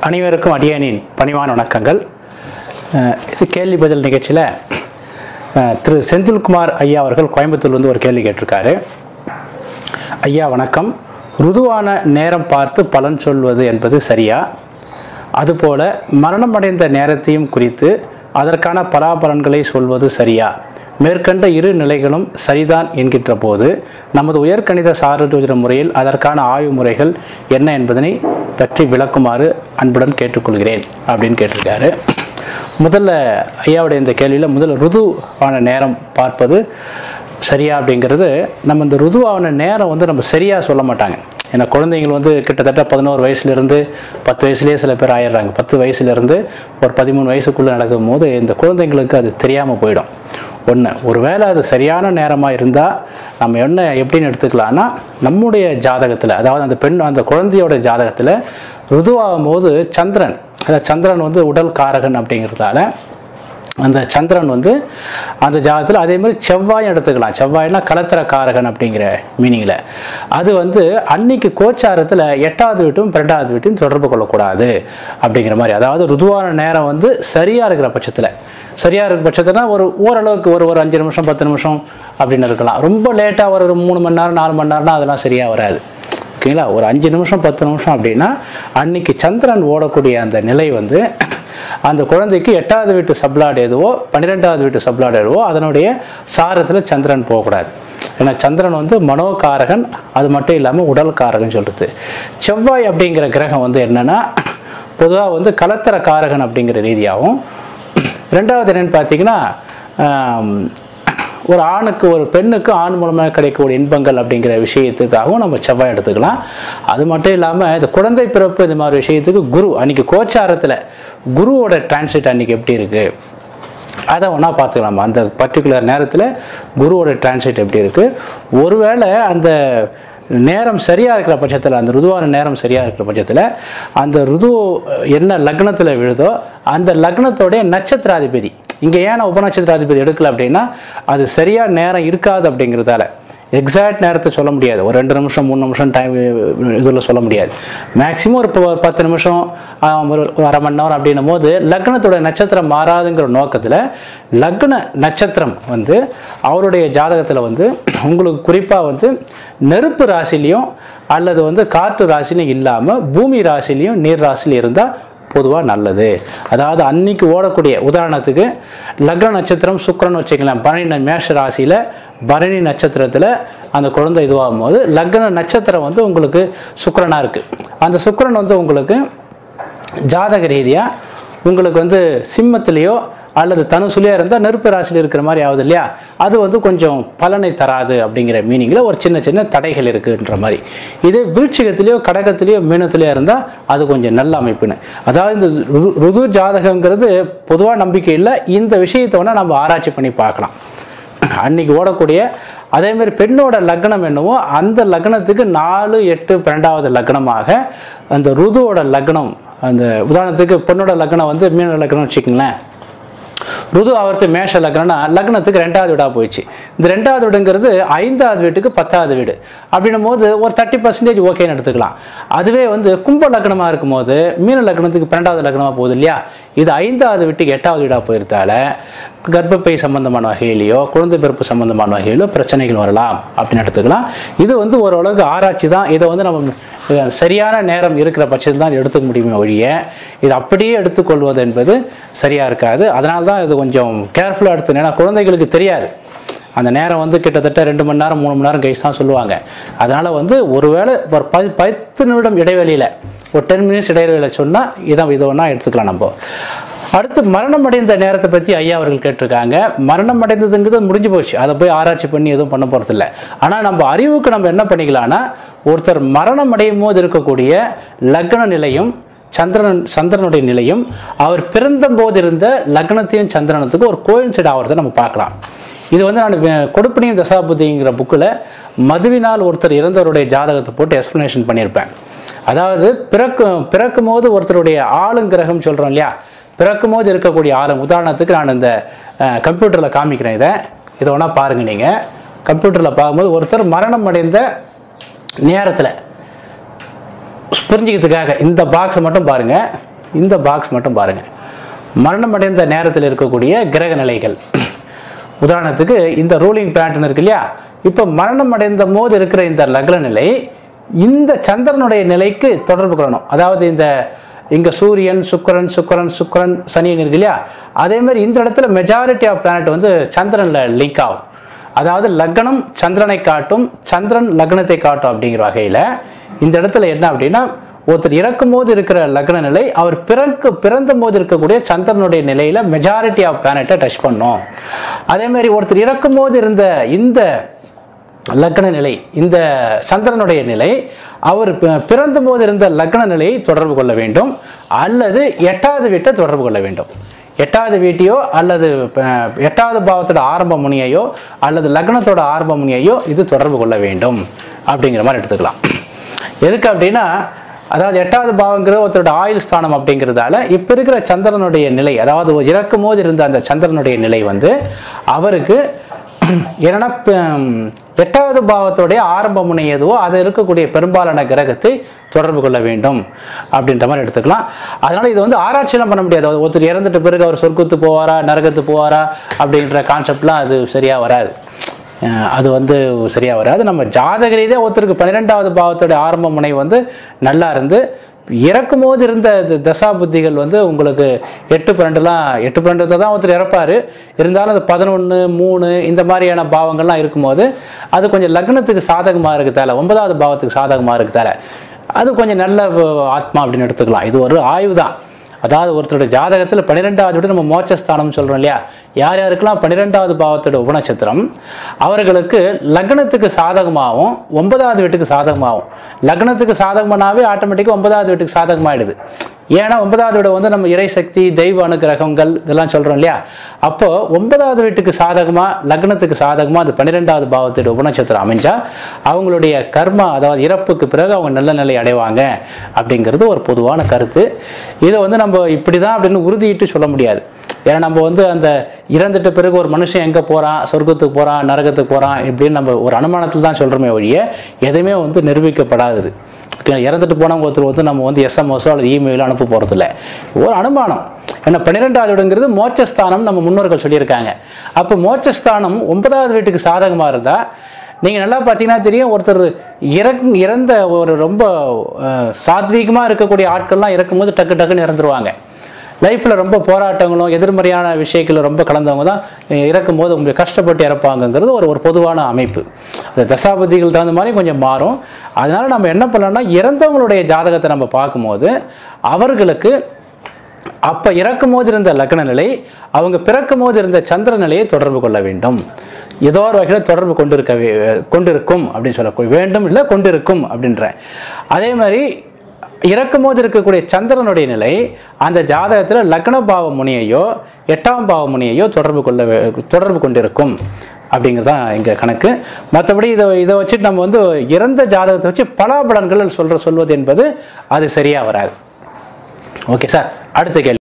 அனைவருக்கும் அடியானின் பணிவான வணக்கங்கள் அஹ் இது கேள்வி பதில் நிகழ்ச்சியில் அஹ், திரு செந்தில்குமார் ஐயா அவர்கள் கோயம்புத்தூர்லேருந்து ஒரு கேள்வி கேட்டிருக்காரு ஐயா வணக்கம் ருதுவான நேரம் பார்த்து பலன் சொல்வது என்பது சரியா அதுபோல மரணமடைந்த நேரத்தையும் குறித்து அதற்கான பலாபலன்களை சொல்வது சரியா மேற்கண்ட இரு நிலைகளும் சரிதான் என்கின்ற போது நமது உயர்கணித சாரஜோதிட முறையில் அதற்கான ஆய்வு முறைகள் என்ன என்பதனை பற்றி விளக்குமாறு அன்புடன் கேட்டுக்கொள்கிறேன் அப்படின்னு கேட்டிருக்காரு முதல்ல ஐயாவுடைய இந்த கேள்வியில் முதல்ல ருதுவான நேரம் பார்ப்பது சரியா அப்படிங்கிறது நம்ம இந்த ருதுவான நேரம் வந்து நம்ம சரியாக சொல்ல மாட்டாங்க ஏன்னா குழந்தைங்கள் வந்து கிட்டத்தட்ட பதினோரு வயசுலேருந்து பத்து வயசுலேயே சில பேர் ஆயிடுறாங்க பத்து வயசுலேருந்து ஒரு பதிமூணு வயசுக்குள்ளே நடக்கும் போது இந்த குழந்தைங்களுக்கு அது தெரியாமல் போயிடும் ஒன்று ஒருவேளை அது சரியான நேரமாக இருந்தால் நம்ம என்ன எப்படின்னு எடுத்துக்கலாம்னா நம்முடைய ஜாதகத்தில் அதாவது அந்த பெண் அந்த குழந்தையோட ஜாதகத்தில் ருதுவாகும் போது சந்திரன் அதாவது சந்திரன் வந்து உடல் காரகன் அப்படிங்கிறதால அந்த சந்திரன் வந்து அந்த ஜாதகத்தில் அதே மாதிரி செவ்வாயும் எடுத்துக்கலாம் செவ்வாய்னா கலத்திர காரகன் அப்படிங்கிற மீனிங்கில் அது வந்து அன்னைக்கு கோச்சாரத்தில் எட்டாவது வீட்டும் பன்னெண்டாவது வீட்டும் தொடர்பு கொள்ளக்கூடாது அப்படிங்கிற மாதிரி அதாவது ருதுவான நேரம் வந்து சரியாக இருக்கிற பட்சத்தில் சரியாக இருக்கிற பட்சத்தில் ஒரு ஓரளவுக்கு ஒரு ஒரு அஞ்சு நிமிஷம் பத்து நிமிஷம் அப்படின்னு இருக்கலாம் ரொம்ப லேட்டாக ஒரு மூணு மணி நேரம் நாலு மணி நேரம்னா அதெல்லாம் சரியாக வராது ஓகேங்களா ஒரு அஞ்சு நிமிஷம் பத்து நிமிஷம் அப்படின்னா அன்னைக்கு சந்திரன் ஓடக்கூடிய அந்த நிலை வந்து அந்த குழந்தைக்கு எட்டாவது வீட்டு சப்ளாட் எதுவோ பன்னிரெண்டாவது வீட்டு சப்ளாட் எதுவோ அதனுடைய சாரத்தில் சந்திரன் போகக்கூடாது ஏன்னா சந்திரன் வந்து மனோகாரகன் அது மட்டும் இல்லாமல் உடல் காரகன் சொல்கிறது செவ்வாய் அப்படிங்கிற கிரகம் வந்து என்னன்னா பொதுவாக வந்து கலத்தர காரகன் அப்படிங்கிற ரீதியாகவும் ரெண்டாவது என்னன்னு பார்த்தீங்கன்னா ஆம், ஒரு ஆணுக்கு ஒரு பெண்ணுக்கு ஆண் மூலமாக கிடைக்கக்கூடிய இன்பங்கள் அப்படிங்கிற விஷயத்துக்காகவும் நம்ம செவ்வாய் எடுத்துக்கலாம் அது மட்டும் இல்லாமல் இந்த குழந்தை பிறப்பு இந்த மாதிரி விஷயத்துக்கு குரு அன்னைக்கு கோச்சாரத்தில் குருவோட டிரான்சிட் அன்னைக்கு எப்படி இருக்குது அதை ஒன்றா பார்த்துக்கலாம் அந்த பர்டிகுலர் நேரத்தில் குருவோட டிரான்சிட் எப்படி இருக்குது ஒருவேளை அந்த நேரம் சரியாக இருக்கிற பட்சத்தில் அந்த ருதுவான நேரம் சரியாக இருக்கிற பட்சத்தில் அந்த ருது என்ன லக்னத்தில் விழுதோ அந்த லக்னத்தோடைய நட்சத்திராதிபதி இங்கே ஏன் நான் உபநட்சத்திராதிபதி எடுக்கல அப்படின்னா அது சரியாக நேரம் இருக்காது அப்படிங்கிறதால எக்ஸாக்ட் நேரத்தை சொல்ல முடியாது ஒரு ரெண்டு நிமிஷம் மூணு நிமிஷம் டைம் இதில் சொல்ல முடியாது மேக்ஸிமம் ஒரு ப- பத்து நிமிஷம் ஆஹ், ஒரு ஒரு அரை மணி நேரம் அப்படின்னும் போது லக்னத்தோட நட்சத்திரம் மாறாதுங்கிற நோக்கத்தில் லக்ன நட்சத்திரம் வந்து அவருடைய ஜாதகத்தில் வந்து உங்களுக்கு குறிப்பாக வந்து நெருப்பு ராசிலையும் அல்லது வந்து காற்று ராசிலையும் இல்லாமல் பூமி ராசிலையும் நீர் ராசிலையும் இருந்தால் பொதுவாக நல்லது அதாவது அன்னைக்கு ஓடக்கூடிய உதாரணத்துக்கு லக்ன நட்சத்திரம் சுக்கிரன் வச்சுக்கலாம் பரணி மேஷ ராசியில் பரணி நட்சத்திரத்தில் அந்த குழந்தை இதுவாகும் போது லக்ன நட்சத்திரம் வந்து உங்களுக்கு சுக்கிரனா இருக்குது அந்த சுக்கிரன் வந்து உங்களுக்கு ஜாதக ரீதியாக உங்களுக்கு வந்து சிம்மத்திலேயோ அல்லது தனுசுலையோ இருந்தால் நெருப்பு ராசியில் இருக்கிற மாதிரி ஆகுது இல்லையா அது வந்து கொஞ்சம் பலனை தராது அப்படிங்கிற மீனிங்கில் ஒரு சின்ன சின்ன தடைகள் இருக்குன்ற மாதிரி இதே விருட்சிகத்திலேயோ கடகத்திலேயோ மீனத்திலேயோ இருந்தால் அது கொஞ்சம் நல்ல அமைப்புன்னு அதாவது இந்த ரு- ருது ஜாதகங்கிறது பொதுவாக நம்பிக்கை இல்லை இந்த விஷயத்தை வேணால் நம்ம ஆராய்ச்சி பண்ணி பார்க்கலாம் அன்னைக்கு ஓடக்கூடிய அதே மாதிரி பெண்ணோட லக்னம் என்னவோ அந்த லக்னத்துக்கு நாலு எட்டு பன்னெண்டாவது லக்னமாக அந்த ருதுவோட லக்னம் அந்த உதாரணத்துக்கு பெண்ணோட லக்னம் வந்து மீன லக்னம் வச்சுக்கோங்களேன் ருது ஆவர்த்தி மேஷ லக்னம்னா லக்னத்துக்கு ரெண்டாவது வீடாக போயிடுச்சு இந்த ரெண்டாவது வீடுங்கிறது ஐந்தாவது வீட்டுக்கு பத்தாவது வீடு அப்படின்னும் போது ஒரு தேர்ட்டி பர்சன்டேஜ் ஓகேன்னு எடுத்துக்கலாம் அதுவே வந்து கும்ப லக்னமாக இருக்கும் போது மீன லக்னத்துக்கு பன்னெண்டாவது லக்னமாக போகுது இல்லையா இது ஐந்தாவது வீட்டுக்கு எட்டாவது வீடாக போயிருந்தால கர்ப்பப்பை சம்பந்தமான வகையிலையோ குழந்தை பிறப்பு சம்பந்தமான வகையிலோ பிரச்சனைகள் வரலாம் அப்படின்னு எடுத்துக்கலாம் இது வந்து ஓரளவுக்கு ஆராய்ச்சி தான் இதை வந்து நம்ம அஹ், சரியான நேரம் இருக்கிற பட்சத்தில் தான் எடுத்துக்க முடியுமே ஒழிய இது அப்படியே எடுத்துக்கொள்வது என்பது சரியாக இருக்காது அதனால தான் இது கொஞ்சம் கேர்ஃபுல்லாக எடுத்து ஏன்னா குழந்தைகளுக்கு தெரியாது அந்த நேரம் வந்து கிட்டத்தட்ட ரெண்டு மணி நேரம் மூணு மணி நேரம் கழிச்சு தான் சொல்லுவாங்க அதனால வந்து ஒருவேளை ஒரு ப பத்து நிமிடம் இடைவெளியில் ஒரு டென் மினிட்ஸ் இடைவெளியில் சொன்னால் இதை இது ஒன்றா எடுத்துக்கலாம் நம்ம அடுத்து மரணம் அடைந்த நேரத்தை பற்றி ஐயா அவர்கள் கேட்டிருக்காங்க மரணம் அடைந்ததுங்கிறது முடிஞ்சு போச்சு அதை போய் ஆராய்ச்சி பண்ணி எதுவும் பண்ண போகிறதில்ல ஆனால் நம்ம அறிவுக்கு நம்ம என்ன பண்ணிக்கலாம்னா ஒருத்தர் மரணம் அடையும் போது இருக்கக்கூடிய லக்ன நிலையும் சந்திரன் சந்திரனுடைய நிலையும் அவர் பிறந்த போது இருந்த லக்னத்தையும் சந்திரனத்துக்கும் ஒரு கோயின்சைட் ஆகிறத நம்ம பார்க்கலாம் இது வந்து நான் வே- கொடுப்பினியும் தசாபுதிங்கிற புக்கில் மதுவினால் ஒருத்தர் இறந்தவருடைய ஜாதகத்தை போட்டு எக்ஸ்ப்ளனேஷன் பண்ணியிருப்பேன் அதாவது பிறக்கும் பிறக்கும் போது ஒருத்தருடைய ஆளுங்கிரகம் சொல்கிறோம் இல்லையா பிறக்கும் போது இருக்கக்கூடிய ஆளும் உதாரணத்துக்கு நான் இந்த கம்ப்யூட்டரில் காமிக்கிறேன் இதை இதை ஒன்றா பாருங்கள் நீங்கள் கம்ப்யூட்டரில் பார்க்கும்போது ஒருத்தர் மரணம் அடைந்த நேரத்தில் புரிஞ்சுக்கிறதுக்காக இந்த பாக்ஸை மட்டும் பாருங்க இந்த பாக்ஸ் மட்டும் பாருங்க மரணம் அடைந்த நேரத்தில் இருக்கக்கூடிய கிரக நிலைகள் உதாரணத்துக்கு இந்த ரூலிங் பிளானட்னு இருக்கு இல்லையா இப்போ மரணம் அடைந்த போது இருக்கிற இந்த லக்ன நிலை இந்த சந்திரனுடைய நிலைக்கு தொடர்பு கொள்ளணும் அதாவது இந்த இங்க சூரியன் சுக்கிரன் சுக்கிரன் சுக்கிரன் சனியன் இருக்கு இல்லையா அதே மாதிரி இந்த இடத்துல மெஜாரிட்டி ஆஃப் பிளானட் வந்து சந்திரன்ல லிங்க் ஆகும் அதாவது லக்னம் சந்திரனை காட்டும் சந்திரன் லக்னத்தை காட்டும் அப்படிங்கிற வகையில இந்த இடத்துல என்ன அப்படின்னா ஒருத்தர் இறக்கும் போது இருக்கிற லக்ன நிலை அவர் பிறக்கு பிறந்த போது இருக்கக்கூடிய சந்திரனுடைய நிலையில மெஜாரிட்டி ஆஃப் பிளானட்டை டச் பண்ணும் அதே மாதிரி ஒருத்தர் இறக்கும் போது இருந்த இந்த லக்ன நிலை இந்த சந்திரனுடைய நிலை அவர் பி- பிறந்த போது இருந்த லக்ன நிலையை தொடர்பு கொள்ள வேண்டும் அல்லது எட்டாவது வீட்டை தொடர்பு கொள்ள வேண்டும் எட்டாவது வீட்டையோ அல்லது அஹ், எட்டாவது பாவத்தோட ஆரம்ப முனியையோ அல்லது லக்னத்தோட ஆரம்ப முனியையோ இது தொடர்பு கொள்ள வேண்டும் அப்படிங்கிற மாதிரி எடுத்துக்கலாம் எதுக்கு அப்படின்னா அதாவது எட்டாவது பாவங்கிற ஒருத்தரோட ஆயுள் ஸ்தானம் அப்படிங்கிறதால இப்ப இருக்கிற சந்திரனுடைய நிலை அதாவது இறக்கும் போது இருந்த அந்த சந்திரனுடைய நிலை வந்து அவருக்கு என்னன்னா ப- எட்டாவது பாவத்துடைய ஆரம்ப முனை எதுவோ அது இருக்கக்கூடிய பெரும்பாலான கிரகத்தை தொடர்பு கொள்ள வேண்டும் அப்படின்ற மாதிரி எடுத்துக்கலாம் அதனால இது வந்து ஆராய்ச்சியெல்லாம் பண்ண முடியாது அதாவது ஒருத்தர் இறந்துட்ட பிறகு அவர் சொர்க்கத்து போவாரா நரகத்து போவாரா அப்படின்ற கான்செப்ட்லாம் அது சரியா வராது அஹ் அது வந்து சரியா வராது நம்ம ஜாதக ரீதியாக ஒருத்தருக்கு பன்னிரெண்டாவது பாவத்தோட ஆரம்ப முனை வந்து நல்லா இருந்து இறக்கும் போது இருந்த த- தசா புத்திகள் வந்து உங்களுக்கு எட்டு பன்னெண்டுலாம் எட்டு பன்னெண்டு தான் ஒருத்தர் இறப்பாரு இருந்தாலும் அது பதினொன்று மூணு இந்த மாதிரியான பாவங்கள்லாம் இருக்கும்போது அது கொஞ்சம் லக்னத்துக்கு சாதகமாக இருக்குதால ஒன்பதாவது பாவத்துக்கு சாதகமாக இருக்குதால அது கொஞ்சம் நல்ல அஹ், ஆத்மா அப்படின்னு எடுத்துக்கலாம் இது ஒரு ஆய்வு தான் அதாவது ஒருத்தருடைய ஜாதகத்தில் பன்னிரெண்டாவது வீடு நம்ம மோட்சஸ்தானம் சொல்றோம் இல்லையா யார் யாருக்கெல்லாம் பன்னிரெண்டாவது பாவத்தோட உபநட்சத்திரம் அவர்களுக்கு லக்னத்துக்கு சாதகமாகவும் ஒன்பதாவது வீட்டுக்கு சாதகமாகும் லக்னத்துக்கு சாதகமானாவே ஆட்டோமேட்டிக்காக ஒன்பதாவது வீட்டுக்கு சாதகமாயிடுது ஏன்னா ஒன்பதாவது வீடு வந்து நம்ம இறைசக்தி தெய்வ அனுகிரகங்கள் இதெல்லாம் சொல்றோம் இல்லையா அப்போ ஒன்பதாவது வீட்டுக்கு சாதகமா லக்னத்துக்கு சாதகமா அது பன்னிரெண்டாவது பாவத்தோட உபநட்சத்திரம் அமைஞ்சா அவங்களுடைய கர்மா அதாவது இறப்புக்கு பிறகு அவங்க நல்ல நிலை அடைவாங்க அப்படிங்கிறது ஒரு பொதுவான கருத்து இதை வந்து நம்ம இப்படிதான் அப்படின்னு உறுதியிட்டு சொல்ல முடியாது ஏன்னா நம்ம வந்து அந்த இறந்துட்ட பிறகு ஒரு மனுஷன் எங்க போறான் சொர்க்கத்துக்கு போறான் நரகத்துக்கு போறான் இப்படின்னு நம்ம ஒரு அனுமானத்தில் தான் சொல்றோமே ஒழிய எதுவுமே வந்து நிரூபிக்கப்படாதது ஓகே, இறந்துட்டு போனவங்க ஒருத்தர் வந்து நம்ம வந்து எஸ்எம்எஸோ அல்லது இமெயிலோ அனுப்ப போறதில்ல ஒரு அனுமானம் ஏன்னா பன்னிரெண்டாவது வீடுங்கிறது மோட்சஸ்தானம் நம்ம முன்னோர்கள் சொல்லியிருக்காங்க அப்போ மோட்சஸ்தானம் ஒன்பதாவது வீட்டுக்கு சாதகமா இருந்தா நீங்க நல்லா பார்த்தீங்கன்னா தெரியும் ஒருத்தர் இறக் இறந்த ஒரு ரொம்ப அஹ், சாத்வீகமா இருக்கக்கூடிய ஆட்கள்லாம் இறக்கும்போது டக்கு டக்குன்னு இறந்துருவாங்க லைஃப்ல ரொம்ப போராட்டங்களும் எதிர்மறையான விஷயங்கள் ரொம்ப கலந்தவங்க தான் இறக்கும் போது உங்களுக்கு கஷ்டப்பட்டு இறப்பாங்கங்கிறது ஒரு ஒரு பொதுவான அமைப்பு அந்த தசாபதிகள் தகுந்த மாதிரி கொஞ்சம் மாறும் அதனால நம்ம என்ன பண்ணலாம்னா இறந்தவங்களுடைய ஜாதகத்தை நம்ம பார்க்கும்போது அவர்களுக்கு அப்ப இறக்கும் போது இருந்த லக்ன நிலை அவங்க பிறக்கும் போது இருந்த சந்திர நிலையை தொடர்பு கொள்ள வேண்டும் ஏதோ ஒரு வகையில் தொடர்பு கொண்டிருக்க வே- கொண்டிருக்கும் அப்படின்னு சொல்ல வேண்டும் இல்லை கொண்டிருக்கும் அப்படின்ற அதே மாதிரி இறக்கும் போது இருக்கக்கூடிய சந்திரனுடைய நிலை அந்த ஜாதகத்தில் லக்ன பாவ முனியையோ எட்டாம் பாவ முனியையோ தொடர்பு கொள்ள வே- தொடர்பு கொண்டிருக்கும் அப்படிங்கிறது தான் இங்கே கணக்கு மற்றபடி இதை இதை வச்சுட்டு நம்ம வந்து இறந்த ஜாதகத்தை வச்சு பலாபலன்கள் சொல்ற சொல்வது என்பது அது சரியா வராது ஓகே சார் அடுத்த கேள்வி